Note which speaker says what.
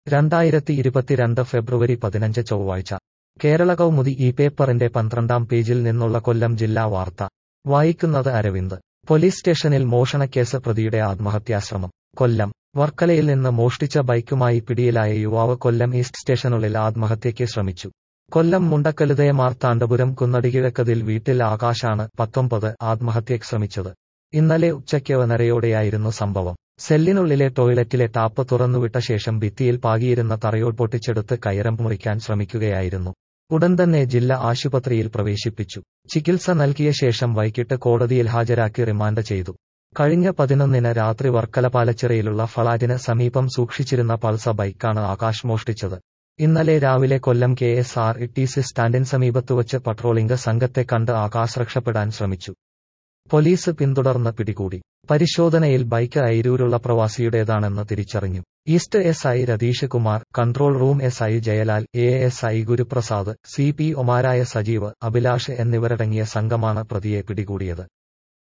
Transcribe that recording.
Speaker 1: രണ്ടായിരത്തി ഇരുപത്തിരണ്ട് ഫെബ്രുവരി പതിനഞ്ച് ചൊവ്വാഴ്ച കേരള കൗമുദി ഈ പേപ്പറിന്റെ പന്ത്രണ്ടാം പേജിൽ നിന്നുള്ള കൊല്ലം ജില്ലാ വാർത്ത വായിക്കുന്നത് അരവിന്ദ് പോലീസ് സ്റ്റേഷനിൽ മോഷണക്കേസ് പ്രതിയുടെ ആത്മഹത്യാശ്രമം കൊല്ലം വർക്കലയിൽ നിന്ന് മോഷ്ടിച്ച ബൈക്കുമായി പിടിയിലായ യുവാവ് കൊല്ലം ഈസ്റ്റ് സ്റ്റേഷനുള്ളിൽ ആത്മഹത്യയ്ക്ക് ശ്രമിച്ചു കൊല്ലം മുണ്ടക്കലുതയ മാർത്താണ്ഡപുരം കുന്നടികിഴക്കതിൽ വീട്ടിൽ ആകാശാണ് പത്തൊമ്പത് ആത്മഹത്യയ്ക്ക് ശ്രമിച്ചത് ഇന്നലെ ഉച്ചയ്ക്ക് ഒന്നരയോടെയായിരുന്നു സംഭവം സെല്ലിനുള്ളിലെ ടോയ്ലറ്റിലെ ടാപ്പ് തുറന്നുവിട്ട ശേഷം ഭിത്തിയിൽ പാകിയിരുന്ന തറയോട് പൊട്ടിച്ചെടുത്ത് കയറം മുറിക്കാൻ ശ്രമിക്കുകയായിരുന്നു ഉടൻ തന്നെ ജില്ലാ ആശുപത്രിയിൽ പ്രവേശിപ്പിച്ചു ചികിത്സ നൽകിയ ശേഷം വൈകിട്ട് കോടതിയിൽ ഹാജരാക്കി റിമാൻഡ് ചെയ്തു കഴിഞ്ഞ പതിനൊന്നിന് രാത്രി വർക്കല പാലച്ചിറയിലുള്ള ഫളാറ്റിന് സമീപം സൂക്ഷിച്ചിരുന്ന പൾസ ബൈക്കാണ് ആകാശ് മോഷ്ടിച്ചത് ഇന്നലെ രാവിലെ Kollam K S R T C സി സ്റ്റാൻഡിന് സമീപത്തുവച്ച് പട്രോളിംഗ് സംഘത്തെ കണ്ട് ആകാശ് രക്ഷപ്പെടാൻ ശ്രമിച്ചു പോലീസ് പിന്തുടർന്ന് പിടികൂടി പരിശോധനയിൽ ബൈക്ക് അയിരൂരുള്ള പ്രവാസിയുടേതാണെന്ന് തിരിച്ചറിഞ്ഞു east S I Ratheesh Kumar control room S I Jayalal A S I Guruprasad C P ഒമാരായ സജീവ് അഭിലാഷ് എന്നിവരടങ്ങിയ സംഘമാണ് പ്രതിയെ പിടികൂടിയത്